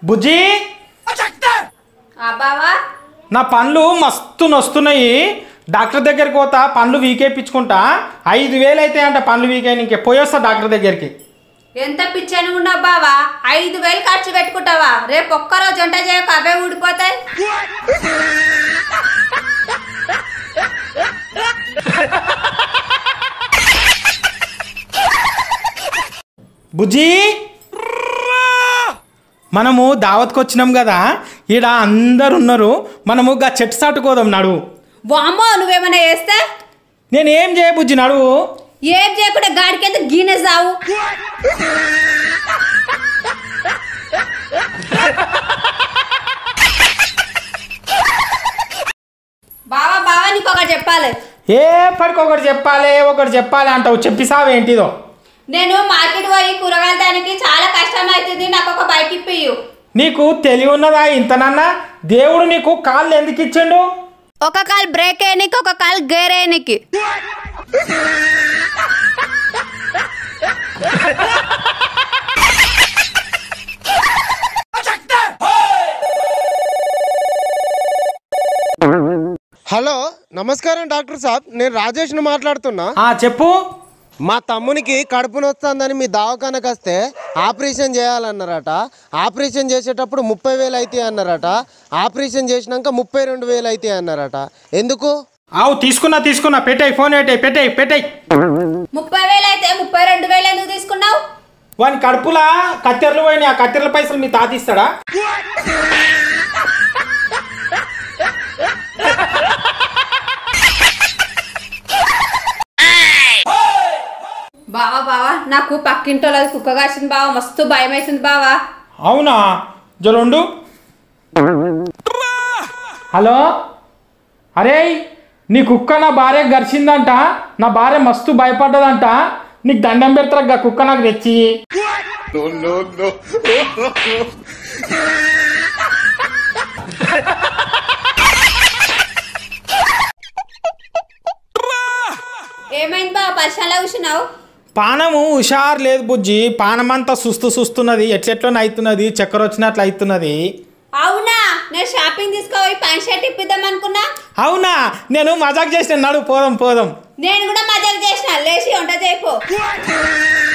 బుజ్జి ఆ బావా నా పండ్లు మస్తు నొస్తున్నాయి డాక్టర్ దగ్గరికి పోతా పండ్లు వీకేపించుకుంటా ఐదు వేలు అయితే అంట పండ్లు వీకైన ఇంకే పోయొస్తా డాక్టర్ దగ్గరికి ఎంత పిచ్చని ఉన్నావు బావా ఐదు వేలు ఖర్చు పెట్టుకుంటావా రేపు ఒక్కరోజు వంట చేయక అవే ఊడిపోతాయి బుజ్జి మనము దావత్కి వచ్చినాం కదా ఈడ అందరు ఉన్నారు మనము గా చెట్టు సాటుకోదాం నడువు వామ్మో నువ్వేమైనా చేస్తే నేనేం చేయ బుజ్జి నడువు ఏం చేయకుండా గాడి కింద గీనె సావు బావా బావా నీకు ఒకటి చెప్పాలి ఏ పడికి ఒకటి చెప్పాలి ఒకటి చెప్పాలి అంటావు చెప్పిసావేంటిదో నేను మార్కెట్ పోయి కూరగాయల దానికి చాలా కష్టం అవుతుంది నాకు ఒక బైక్ ఇప్పియు నీకు తెలివి ఉన్నదా ఇంతనన్నా దేవుడు నీకు కాళ్ళు ఎందుకు ఇచ్చిండు ఒక కాల్ బ్రేక్ వేయనికి ఒక కాల్ గేర్ వేయనికి హలో నమస్కారం డాక్టర్ సాబ్ నేను రాజేష్ని మాట్లాడుతున్నా ఆ చెప్పు మా తమ్మునికి కడుపు నొస్తుందని మీ దవాఖానకు వస్తే ఆపరేషన్ చేయాలన్నారట ఆపరేషన్ చేసేటప్పుడు ముప్పై వేలు అయితే అన్నారట ఆపరేషన్ చేసినాక ముప్పై రెండు వేలు అయితే అన్నారట ఎందుకు ఆవు తీసుకున్నా తీసుకున్నా పెట్టాయి ఫోన్ పెట్టాయి పెట్టాయి పెట్టాయి ముప్పై వేలు అయితే ముప్పై రెండు వేలు ఎందుకు తీసుకున్నావు వాని కడుపులా కత్తెరలు పోయినాయి ఆ కత్తెరల పైసలు మీ తాత ఇస్తాడా బావా బావా నాకు పక్కింటో కుక్క కాసింది బావా మస్తు భయం అవుతుంది బావా అవునా జరుండు హలో అరే నీ కుక్క నా భార్య గరిచిందంట నా భార్య మస్తు భయపడ్డదంట నీకు దండం పెడతారా కుక్క నాకు తెచ్చి ఏమైంది బావా పరిశ్రమలో కూర్చున్నావు పానము హుషారు లేదు బుజ్జి పానమంతా సుస్తు సుస్తున్నది ఎట్లెట్లో అవుతున్నది చక్కెర వచ్చినట్లు అవుతున్నది అవునా నేను షాపింగ్ తీసుకోపోయి ప్యాంట్ షర్ట్ ఇప్పిద్దాం అనుకున్నా అవునా నేను మజాక్ చేసిన నడు పోదాం పోదాం నేను కూడా మజాక్ చేసిన లేచి వంట చేయపో